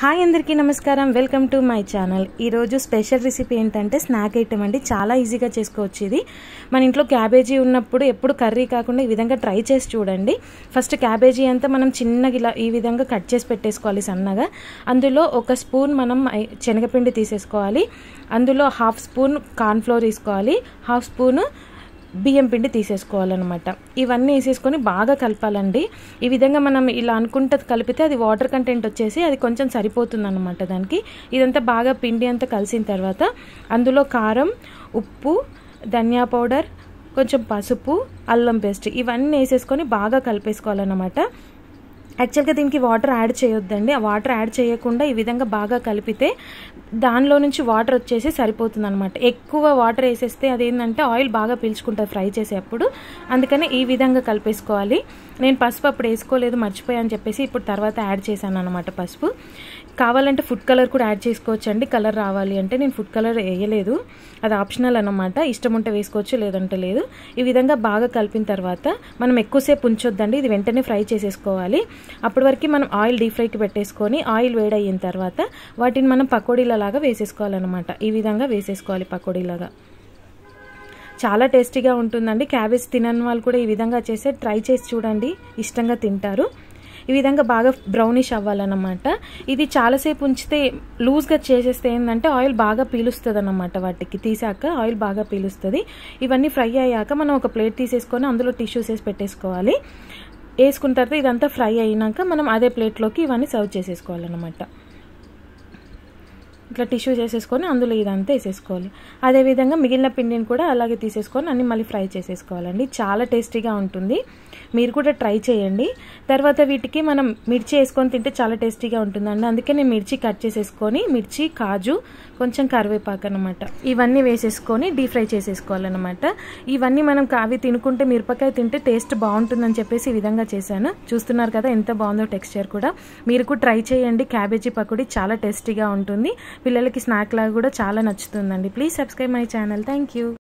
hi అందరికీ నమస్కారం welcome to my channel ఈరోజు స్పెషల్ రెసిపీ ఏంటంటే స్నాక్ ఐటమ్ అండి చాలా ఈజీగా చేసుకోవచ్చు ఇది మన ఇంట్లో క్యాబేజీ ఉన్నప్పుడు ఎప్పుడు కర్రీ కాకుండా ఈ విధంగా ట్రై చేసి చూడండి ఫస్ట్ క్యాబేజీ అంతా మనం చిన్నగా ఇలా ఈ విధంగా కట్ చేసి పెట్టేసుకోవాలి సన్నగా అందులో ఒక స్పూన్ మనం ఐ- శనగపిండి తీసేసుకోవాలి అందులో హాఫ్ స్పూన్ కార్న్ఫ్లోర్ తీసుకోవాలి హాఫ్ స్పూన్ బియ్యం పిండి తీసేసుకోవాలన్నమాట ఇవన్నీ వేసేసుకొని బాగా కలపాలండి ఈ విధంగా మనం ఇలా అనుకుంటే కలిపితే అది వాటర్ కంటెంట్ వచ్చేసి అది కొంచెం సరిపోతుంది అనమాట దానికి ఇదంతా బాగా పిండి అంతా కలిసిన తర్వాత అందులో కారం ఉప్పు ధనియా పౌడర్ కొంచెం పసుపు అల్లం పేస్ట్ ఇవన్నీ వేసేసుకొని బాగా కలిపేసుకోవాలన్నమాట యాక్చువల్గా దీనికి వాటర్ యాడ్ చేయొద్దండి ఆ వాటర్ యాడ్ చేయకుండా ఈ విధంగా బాగా కలిపితే దానిలో నుంచి వాటర్ వచ్చేసి సరిపోతుంది అనమాట ఎక్కువ వాటర్ వేసేస్తే అదేంటంటే ఆయిల్ బాగా పీల్చుకుంటుంది ఫ్రై చేసేటప్పుడు అందుకని ఈ విధంగా కలిపేసుకోవాలి నేను పసుపు అప్పుడు వేసుకోలేదు మర్చిపోయాను చెప్పేసి ఇప్పుడు తర్వాత యాడ్ చేశాను అనమాట పసుపు కావాలంటే ఫుడ్ కలర్ కూడా యాడ్ చేసుకోవచ్చు అండి కలర్ రావాలి అంటే నేను ఫుడ్ కలర్ వేయలేదు అది ఆప్షనల్ అనమాట ఇష్టం ఉంటే వేసుకోవచ్చు లేదంటే లేదు ఈ విధంగా బాగా కలిపిన తర్వాత మనం ఎక్కువసేపు ఉంచొద్దండి ఇది వెంటనే ఫ్రై చేసేసుకోవాలి అప్పటి వరకు మనం ఆయిల్ డీప్ ఫ్రైకి పెట్టేసుకొని ఆయిల్ వేడయిన తర్వాత వాటిని మనం పకోడీలలాగా వేసేసుకోవాలన్నమాట ఈ విధంగా వేసేసుకోవాలి పకోడీలాగా చాలా టేస్టీగా ఉంటుందండి క్యాబేజ్ తినని వాళ్ళు కూడా ఈ విధంగా చేస్తే ట్రై చేసి చూడండి ఇష్టంగా తింటారు ఈ విధంగా బాగా బ్రౌనిష్ అవ్వాలన్నమాట ఇది చాలాసేపు ఉంచితే లూజ్గా చేసేస్తే ఏంటంటే ఆయిల్ బాగా పీలుస్తుంది అన్నమాట వాటికి తీసాక ఆయిల్ బాగా పీలుస్తుంది ఇవన్నీ ఫ్రై అయ్యాక మనం ఒక ప్లేట్ తీసేసుకొని అందులో టిష్యూస్ వేసి పెట్టేసుకోవాలి వేసుకున్న తర్వాత ఇదంతా ఫ్రై అయినాక మనం అదే ప్లేట్లోకి ఇవన్నీ సర్వ్ చేసేసుకోవాలన్నమాట ఇట్లా టిష్యూ చేసేసుకొని అందులో ఇదంతా వేసేసుకోవాలి అదేవిధంగా మిగిలిన పిండిని కూడా అలాగే తీసేసుకొని అన్ని మళ్ళీ ఫ్రై చేసేసుకోవాలండి చాలా టేస్టీగా ఉంటుంది మీరు కూడా ట్రై చేయండి తర్వాత వీటికి మనం మిర్చి వేసుకొని తింటే చాలా టేస్టీగా ఉంటుందండి అందుకే నేను మిర్చి కట్ చేసేసుకొని మిర్చి కాజు కొంచెం కరివేపాకు అనమాట ఇవన్నీ వేసేసుకొని డీప్ ఫ్రై చేసేసుకోవాలన్నమాట ఇవన్నీ మనం అవి తినుకుంటే మిరపకాయ తింటే టేస్ట్ బాగుంటుందని చెప్పేసి ఈ విధంగా చేశాను చూస్తున్నారు కదా ఎంత బాగుందో టెక్స్చర్ కూడా మీరు కూడా ట్రై చేయండి క్యాబేజీ పకోడీ చాలా టేస్టీగా ఉంటుంది పిల్లలకి స్నాక్ లాగా కూడా చాలా నచ్చుతుందండి please subscribe my channel thank you